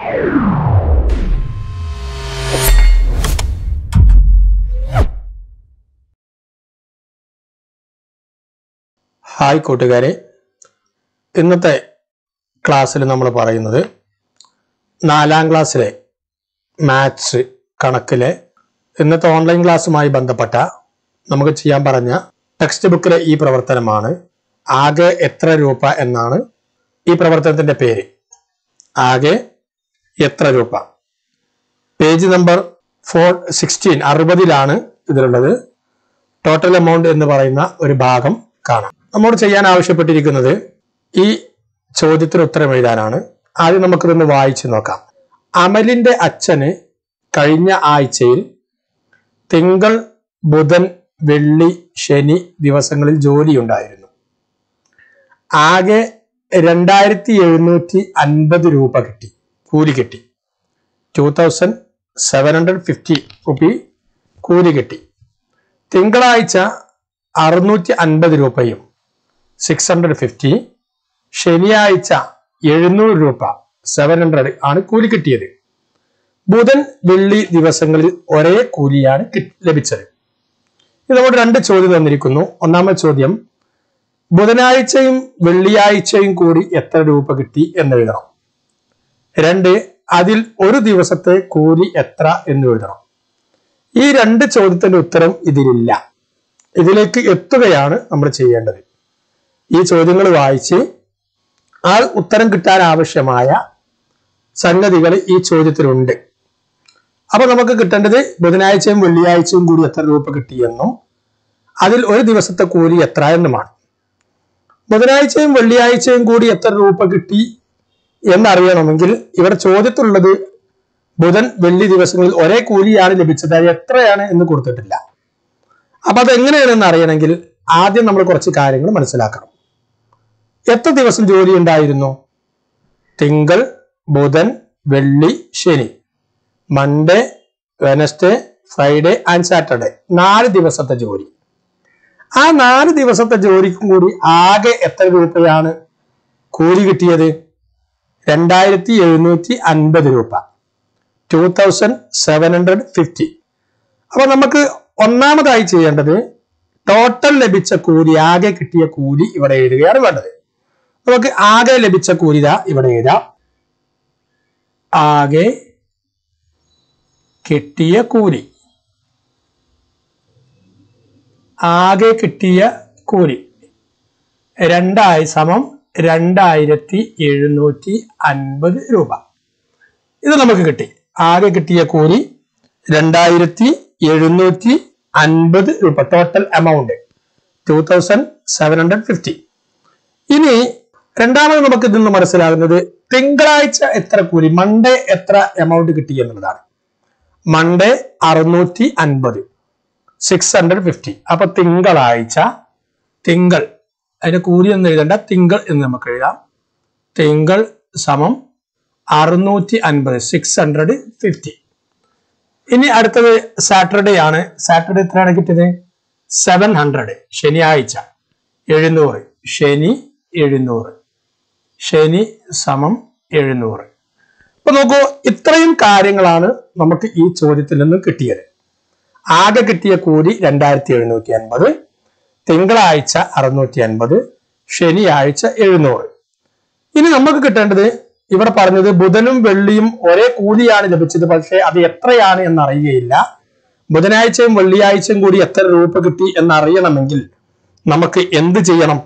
hi കൂട്ടുകാരെ ഇന്നത്തെ ക്ലാസ്സിൽ നമ്മൾ പറയുന്നത് നാലാം ക്ലാസ്സിലെ മാത്സ് കണക്കിലെ ഇന്നത്തെ ഓൺലൈൻ ക്ലാസ്സുമായി ബന്ധപ്പെട്ട നമുക്ക് ചെയ്യാൻ പറഞ്ഞ ടെക്സ്റ്റ് ബുക്കിലെ ഈ പ്രവർത്തനമാണ് ആകെ എത്ര രൂപ എന്നാണ് ഈ പ്രവർത്തനത്തിന്റെ പേര് ആകെ എത്ര രൂപ പേജ് നമ്പർ ഫോർ സിക്സ്റ്റീൻ അറുപതിലാണ് ഇതിലുള്ളത് ടോട്ടൽ എമൗണ്ട് എന്ന് പറയുന്ന ഒരു ഭാഗം കാണാം നമ്മോട് ചെയ്യാൻ ആവശ്യപ്പെട്ടിരിക്കുന്നത് ഈ ചോദ്യത്തിന് ഉത്തരം എഴുതാനാണ് ആദ്യം നമുക്കിതൊന്ന് വായിച്ചു നോക്കാം അമലിന്റെ അച്ഛന് കഴിഞ്ഞ ആഴ്ചയിൽ തിങ്കൾ ബുധൻ വെള്ളി ശനി ദിവസങ്ങളിൽ ജോലിയുണ്ടായിരുന്നു ആകെ രണ്ടായിരത്തി എഴുന്നൂറ്റി അൻപത് രൂപ കിട്ടി കൂലി കിട്ടി two thousand seven hundred fifty rupee കൂലി കിട്ടി തിങ്കളാഴ്ച അറുന്നൂറ്റി അൻപത് രൂപയും സിക്സ് ഹൺഡ്രഡ് ഫിഫ്റ്റി ശനിയാഴ്ച എഴുന്നൂറ് രൂപ സെവൻ ഹൺഡ്രഡ് ആണ് കൂലി കിട്ടിയത് ബുധൻ വെള്ളി ദിവസങ്ങളിൽ ഒരേ കൂലിയാണ് കി- ലഭിച്ചത് ഇതോടെ രണ്ട് ചോദ്യം തന്നിരിക്കുന്നു ഒന്നാമത്തെ ചോദ്യം ബുധനാഴ്ചയും വെള്ളിയാഴ്ചയും കൂടി എത്ര രൂപ കിട്ടി എന്ന് എഴുതണം രണ്ട് അതിൽ ഒരു ദിവസത്തെ കൂലി എത്ര എന്ന് എഴുതണം ഈ രണ്ട് ചോദ്യത്തിന്റെ ഉത്തരം ഇതിലില്ല ഇതിലേക്ക് എത്തുകയാണ് നമ്മൾ ചെയ്യേണ്ടത് ഈ ചോദ്യങ്ങൾ വായിച്ച് ആ ഉത്തരം കിട്ടാൻ ആവശ്യമായ സംഗതികൾ ഈ ചോദ്യത്തിലുണ്ട് അപ്പൊ നമുക്ക് കിട്ടേണ്ടത് ബുധനാഴ്ചയും വെള്ളിയാഴ്ചയും കൂടി എത്ര രൂപ കിട്ടിയെന്നും അതിൽ ഒരു ദിവസത്തെ കൂലി എത്ര എന്നുമാണ് ബുധനാഴ്ചയും വെള്ളിയാഴ്ചയും കൂടി എത്ര രൂപ കിട്ടി എന്നറിയണമെങ്കിൽ ഇവിടെ ചോദ്യത്തിലുള്ളത് ബുധൻ വെള്ളി ദിവസങ്ങളിൽ ഒരേ കൂലിയാണ് ലഭിച്ചത് അത് എത്രയാണ് എന്ന് കൊടുത്തിട്ടില്ല അപ്പൊ അത് എങ്ങനെയാണെന്ന് അറിയണമെങ്കിൽ ആദ്യം നമ്മൾ കുറച്ച് കാര്യങ്ങൾ മനസ്സിലാക്കണം എത്ര ദിവസം ജോലി ഉണ്ടായിരുന്നു തിങ്കൾ ബുധൻ വെള്ളി ശനി Monday Wednesday Friday and Saturday നാല് ദിവസത്തെ ജോലി ആ നാല് ദിവസത്തെ ജോലിക്കും കൂടി ആകെ എത്ര രൂപയാണ് കൂലി കിട്ടിയത് രണ്ടായിരത്തി എഴുന്നൂറ്റി അൻപത് രൂപ two thousand seven hundred fifty അപ്പൊ നമുക്ക് ഒന്നാമതായി ചെയ്യേണ്ടത് ടോട്ടൽ ലഭിച്ച കൂലി ആകെ കിട്ടിയ കൂലി ഇവിടെ എഴുതുകയാണ് വേണ്ടത് നമുക്ക് ആകെ ലഭിച്ച കൂലി ദാ ഇവിടെ എഴുതാം ആകെ കിട്ടിയ കൂലി ആകെ കിട്ടിയ കൂലി രണ്ടായി സമം രണ്ടായിരത്തി എഴുന്നൂറ്റി അൻപത് രൂപ ഇത് നമുക്ക് കിട്ടി ആകെ കിട്ടിയ കൂലി രണ്ടായിരത്തി എഴുന്നൂറ്റി അൻപത് രൂപ total amount two thousand seven hundred fifty ഇനി രണ്ടാമത് നമുക്ക് ഇതിൽ നിന്ന് മനസ്സിലാകുന്നത് തിങ്കളാഴ്ച എത്ര കൂലി മൺഡേ എത്ര എമൗണ്ട് കിട്ടി എന്നുള്ളതാണ് മൺഡേ അറുന്നൂറ്റി അൻപത് സിക്സ് ഹൺഡ്രഡ് ഫിഫ്റ്റി അപ്പൊ തിങ്കളാഴ്ച തിങ്കൾ അതിന്റെ കൂലി എന്ന് എഴുതണ്ട തിങ്കൾ എന്ന് നമുക്ക് എഴുതാം തിങ്കൾ സമം അറുന്നൂറ്റി അൻപത് സിക്സ് ഹൺഡ്രഡ് ഫിഫ്റ്റി ഇനി അടുത്തത് സാറ്റർഡേ ആണ് സാറ്റർഡേ എത്രയാണ് കിട്ടിയത് സെവൻ ഹൺഡ്രഡ് ശനിയാഴ്ച എഴുന്നൂറ് ശനി എഴുന്നൂറ് ശനി സമം എഴുന്നൂറ് അപ്പൊ നോക്കൂ ഇത്രയും കാര്യങ്ങളാണ് നമുക്ക് ഈ ചോദ്യത്തിൽ നിന്നും കിട്ടിയത് ആകെ കിട്ടിയ കൂലി രണ്ടായിരത്തി എഴുന്നൂറ്റി അൻപത് തിങ്കളാഴ്ച അറുന്നൂറ്റി അൻപത് ശനിയാഴ്ച എഴുന്നൂറ് ഇനി നമുക്ക് കിട്ടേണ്ടത് ഇവിടെ പറഞ്ഞത് ബുധനും വെള്ളിയും ഒരേ കൂലിയാണ് ലഭിച്ചത് പക്ഷേ അത് എത്രയാണ് എന്ന് അറിയുകയില്ല ബുധനാഴ്ചയും വെള്ളിയാഴ്ചയും കൂടി എത്ര രൂപ കിട്ടി എന്നറിയണമെങ്കിൽ നമുക്ക് എന്ത് ചെയ്യണം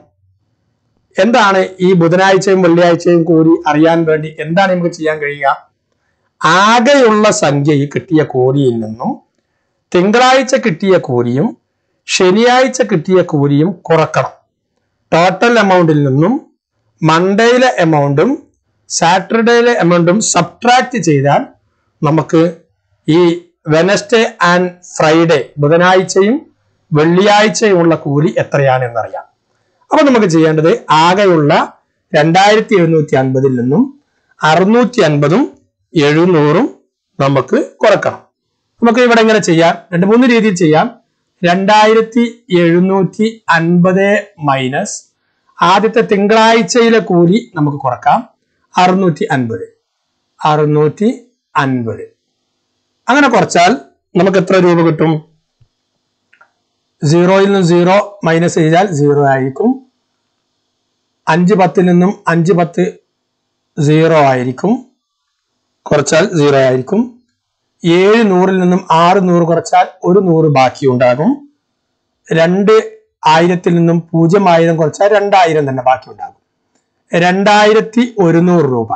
എന്താണ് ഈ ബുധനാഴ്ചയും വെള്ളിയാഴ്ചയും കൂടി അറിയാൻ വേണ്ടി എന്താണ് നമുക്ക് ചെയ്യാൻ കഴിയുക ആകെയുള്ള സംഖ്യയിൽ കിട്ടിയ കൂലിയിൽ നിന്നും തിങ്കളാഴ്ച കിട്ടിയ കൂലിയും ശനിയാഴ്ച കിട്ടിയ കൂലിയും കുറക്കണം ടോട്ടൽ എമൗണ്ടിൽ നിന്നും മൺഡേയിലെ എമൗണ്ടും സാറ്റർഡേയിലെ എമൗണ്ടും സബ്ട്രാക്ട് ചെയ്താൽ നമുക്ക് ഈ വെനസ്ഡേ ആൻഡ് ഫ്രൈഡേ ബുധനാഴ്ചയും വെള്ളിയാഴ്ചയുമുള്ള കൂലി എത്രയാണ് എന്നറിയാം അപ്പൊ നമുക്ക് ചെയ്യേണ്ടത് ആകെയുള്ള രണ്ടായിരത്തി എഴുന്നൂറ്റി അൻപതിൽ നിന്നും അറുന്നൂറ്റി അൻപതും എഴുന്നൂറും നമുക്ക് കുറക്കണം നമുക്ക് ഇവിടെ എങ്ങനെ ചെയ്യാം രണ്ട് മൂന്ന് രീതിയിൽ ചെയ്യാം രണ്ടായിരത്തി എഴുന്നൂറ്റി അൻപത് മൈനസ് ആദ്യത്തെ തിങ്കളാഴ്ചയിലെ കൂലി നമുക്ക് കുറക്കാം അറുന്നൂറ്റി അൻപത് അറുന്നൂറ്റി അൻപത് അങ്ങനെ കുറച്ചാൽ നമുക്ക് എത്ര രൂപ കിട്ടും സീറോയിൽ നിന്ന് സീറോ മൈനസ് ചെയ്താൽ സീറോ ആയിരിക്കും അഞ്ച് പത്തിൽ നിന്നും അഞ്ച് പത്ത് സീറോ ആയിരിക്കും കുറച്ചാൽ സീറോ ആയിരിക്കും ഏഴ് നൂറിൽ നിന്നും ആറ് നൂറ് കുറച്ചാൽ ഒരു നൂറ് ബാക്കി ഉണ്ടാകും രണ്ട് ആയിരത്തിൽ നിന്നും പൂജ്യം ആയിരം കുറച്ചാൽ രണ്ടായിരം തന്നെ ബാക്കി ഉണ്ടാകും രണ്ടായിരത്തി ഒരുന്നൂറ് രൂപ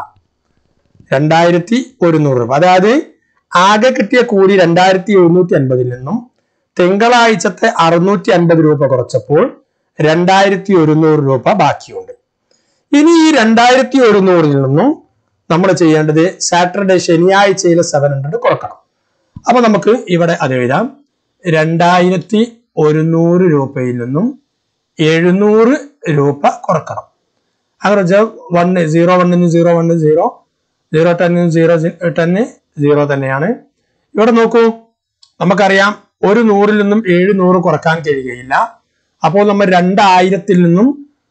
രണ്ടായിരത്തി ഒരുന്നൂറ് രൂപ അതായത് ആകെ കിട്ടിയ കൂലി രണ്ടായിരത്തി എഴുന്നൂറ്റി അൻപതിൽ നിന്നും തിങ്കളാഴ്ചത്തെ അറുന്നൂറ്റി അൻപത് രൂപ കുറച്ചപ്പോൾ രണ്ടായിരത്തി ഒരുന്നൂറ് രൂപ ബാക്കിയുണ്ട് ഇനി ഈ രണ്ടായിരത്തി ഒരുന്നൂറിൽ നിന്നും നമ്മൾ ചെയ്യേണ്ടത് സാറ്റർഡേ ശനിയാഴ്ചയിലെ സെവൻ ഹൺഡ്രഡ് കുറക്കണം അപ്പൊ നമുക്ക് ഇവിടെ അത് എഴുതാം രണ്ടായിരത്തി ഒരുന്നൂറ് രൂപയിൽ നിന്നും എഴുന്നൂറ് രൂപ കുറക്കണം അങ്ങനെ വെച്ചാൽ വണ്ണ് സീറോ വണ്ണിന് സീറോ വണ്ണ് സീറോ സീറോ ടെന്നിന് സീറോ ടെന്ന് സീറോ തന്നെയാണ് ഇവിടെ നോക്കൂ നമുക്കറിയാം ഒരു നൂറിൽ നിന്നും ഏഴ് നൂറ് കുറക്കാൻ കഴിയുകയില്ല അപ്പോൾ നമ്മൾ രണ്ടായിരത്തിൽ നിന്നും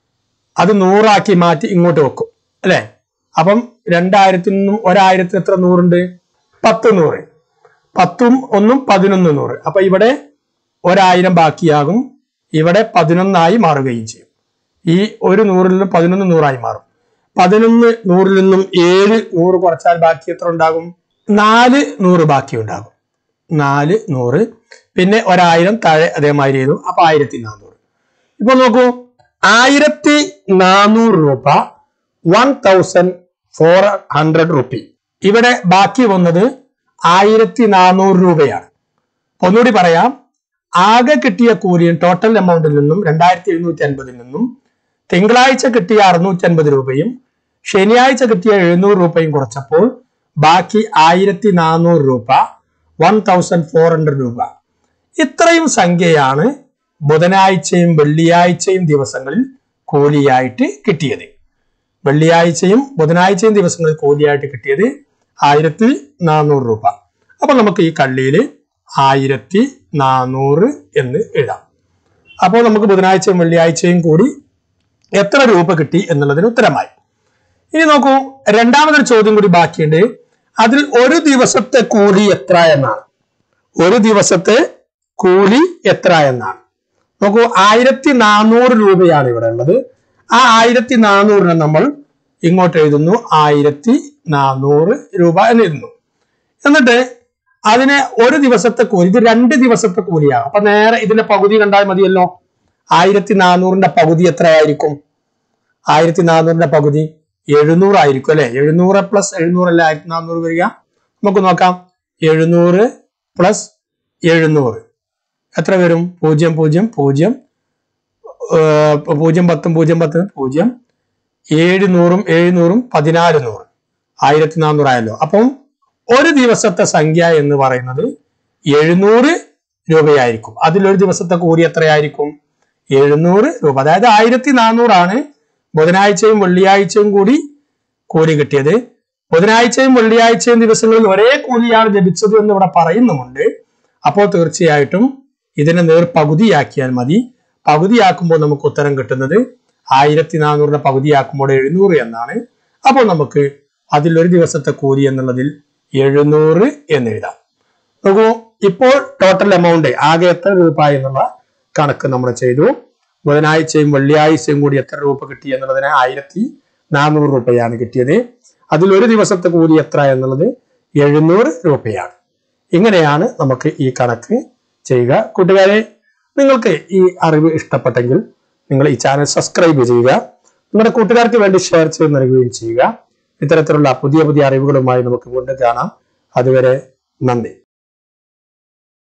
അത് നൂറാക്കി മാറ്റി ഇങ്ങോട്ട് വെക്കും അല്ലെ അപ്പം രണ്ടായിരത്തിൽ നിന്നും ഒരായിരത്തിൽ എത്ര നൂറുണ്ട് പത്ത് നൂറ് പത്തും ഒന്നും പതിനൊന്ന് നൂറ് അപ്പൊ ഇവിടെ ഒരായിരം ബാക്കിയാകും ഇവിടെ പതിനൊന്നായി മാറുകയും ചെയ്യും ഈ ഒരു നൂറിൽ നിന്നും പതിനൊന്ന് നൂറായി മാറും പതിനൊന്ന് നൂറിൽ നിന്നും ഏഴ് നൂറ് കുറച്ചാൽ ബാക്കി എത്ര ഉണ്ടാകും നാല് നൂറ് ബാക്കി ഉണ്ടാകും നാല് നൂറ് പിന്നെ ഒരായിരം താഴെ അതേമാതിരി ചെയ്തു അപ്പൊ ആയിരത്തി നാനൂറ് ഇപ്പൊ നോക്കൂ ആയിരത്തി നാനൂറ് രൂപ one thousand four hundred rupee ഇവിടെ ബാക്കി വന്നത് ആയിരത്തി നാനൂറ് രൂപയാണ് അപ്പൊ ഒന്നുകൂടി പറയാം ആകെ കിട്ടിയ കൂലിയും ടോട്ടൽ എമൗണ്ടിൽ നിന്നും രണ്ടായിരത്തി എഴുന്നൂറ്റി അൻപതിൽ നിന്നും തിങ്കളാഴ്ച കിട്ടിയ അറുന്നൂറ്റി അൻപത് രൂപയും ശനിയാഴ്ച കിട്ടിയ എഴുന്നൂറ് രൂപയും കുറച്ചപ്പോൾ ബാക്കി ആയിരത്തി നാനൂറ് രൂപ വൺ തൗസൻഡ് ഫോർ ഹൺഡ്രഡ് രൂപ ഇത്രയും സംഖ്യയാണ് ബുധനാഴ്ചയും വെള്ളിയാഴ്ചയും ദിവസങ്ങളിൽ കൂലിയായിട്ട് കിട്ടിയത് വെള്ളിയാഴ്ചയും ബുധനാഴ്ചയും ദിവസങ്ങളിൽ കൂലിയായിട്ട് കിട്ടിയത് ആയിരത്തി നാനൂറ് രൂപ അപ്പൊ നമുക്ക് ഈ കള്ളിയിൽ ആയിരത്തി നാനൂറ് എന്ന് എഴുതാം അപ്പോൾ നമുക്ക് ബുധനാഴ്ചയും വെള്ളിയാഴ്ചയും കൂടി എത്ര രൂപ കിട്ടി എന്നുള്ളതിന് ഉത്തരമായി ഇനി നോക്കൂ രണ്ടാമതൊരു ചോദ്യം കൂടി ബാക്കിയുണ്ട് അതിൽ ഒരു ദിവസത്തെ കൂലി എത്ര എന്നാണ് ഒരു ദിവസത്തെ കൂലി എത്ര എന്നാണ് നോക്കൂ ആയിരത്തി നാനൂറ് രൂപയാണ് ഇവിടെ ഉള്ളത് ആ ആയിരത്തി നാനൂറിനെ നമ്മൾ ഇങ്ങോട്ട് എഴുതുന്നു ആയിരത്തി നാനൂറ് രൂപ എന്ന് എഴുതുന്നു എന്നിട്ട് അതിനെ ഒരു ദിവസത്തെ കൂലി ഇത് രണ്ട് ദിവസത്തെ കൂലിയാണ് അപ്പൊ നേരെ ഇതിന്റെ പകുതി കണ്ടാൽ മതിയല്ലോ ആയിരത്തി നാനൂറിന്റെ പകുതി എത്രയായിരിക്കും ആയിരത്തി നാനൂറിന്റെ പകുതി എഴുന്നൂറ് ആയിരിക്കും അല്ലെ എഴുന്നൂറ് പ്ലസ് എഴുന്നൂറല്ലേ ആയിരത്തി നാനൂറ് വരിക നമുക്ക് നോക്കാം എഴുന്നൂറ് പ്ലസ് എഴുന്നൂറ് എത്ര വരും പൂജ്യം പൂജ്യം പൂജ്യം ഏർ പൂജ്യം പത്തും പൂജ്യം പത്തും പൂജ്യം ഏഴ് നൂറും ഏഴ് നൂറും പതിനാല് നൂറ് ആയിരത്തി നാനൂറായല്ലോ അപ്പം ഒരു ദിവസത്തെ സംഖ്യ എന്ന് പറയുന്നത് എഴുന്നൂറ് രൂപയായിരിക്കും അതിലൊരു ദിവസത്തെ കൂലി എത്രയായിരിക്കും എഴുന്നൂറ് രൂപ അതായത് ആയിരത്തി നാനൂറാണ് ബുധനാഴ്ചയും വെള്ളിയാഴ്ചയും കൂടി കൂലി കിട്ടിയത് ബുധനാഴ്ചയും വെള്ളിയാഴ്ചയും ദിവസങ്ങളിൽ ഒരേ കൂലിയാണ് ലഭിച്ചത് എന്ന് ഇവിടെ പറയുന്നുമുണ്ട് അപ്പോൾ തീർച്ചയായിട്ടും ഇതിനെ നേർ പകുതിയാക്കിയാൽ മതി പകുതിയാക്കുമ്പോൾ നമുക്ക് ഉത്തരം കിട്ടുന്നത് ആയിരത്തി നാനൂറിന്റെ പകുതിയാക്കുമ്പോൾ എഴുന്നൂറ് എന്നാണ് അപ്പോൾ നമുക്ക് അതിൽ ഒരു ദിവസത്തെ കൂലി എന്നുള്ളതിൽ എഴുന്നൂറ് എന്ന് എഴുതാം നോക്കൂ ഇപ്പോൾ ടോട്ടൽ എമൗണ്ട് ആകെ എത്ര രൂപ എന്നുള്ള കണക്ക് നമ്മൾ ചെയ്തു ബുധനാഴ്ചയും വെള്ളിയാഴ്ചയും കൂടി എത്ര രൂപ കിട്ടി എന്നുള്ളതിന് ആയിരത്തി നാനൂറ് രൂപയാണ് കിട്ടിയത് അതിൽ ഒരു ദിവസത്തെ കൂലി എത്ര എന്നുള്ളത് എഴുന്നൂറ് രൂപയാണ് ഇങ്ങനെയാണ് നമുക്ക് ഈ കണക്ക് ചെയ്യുക കൂട്ടുകാരെ നിങ്ങൾക്ക് ഈ അറിവ് ഇഷ്ടപ്പെട്ടെങ്കിൽ നിങ്ങൾ ഈ ചാനൽ സബ്സ്ക്രൈബ് ചെയ്യുക നിങ്ങളുടെ കൂട്ടുകാർക്ക് വേണ്ടി ഷെയർ ചെയ്ത് നൽകുകയും ചെയ്യുക ഇത്തരത്തിലുള്ള പുതിയ പുതിയ അറിവുകളുമായി നമുക്ക് വീണ്ടും കാണാം അതുവരെ നന്ദി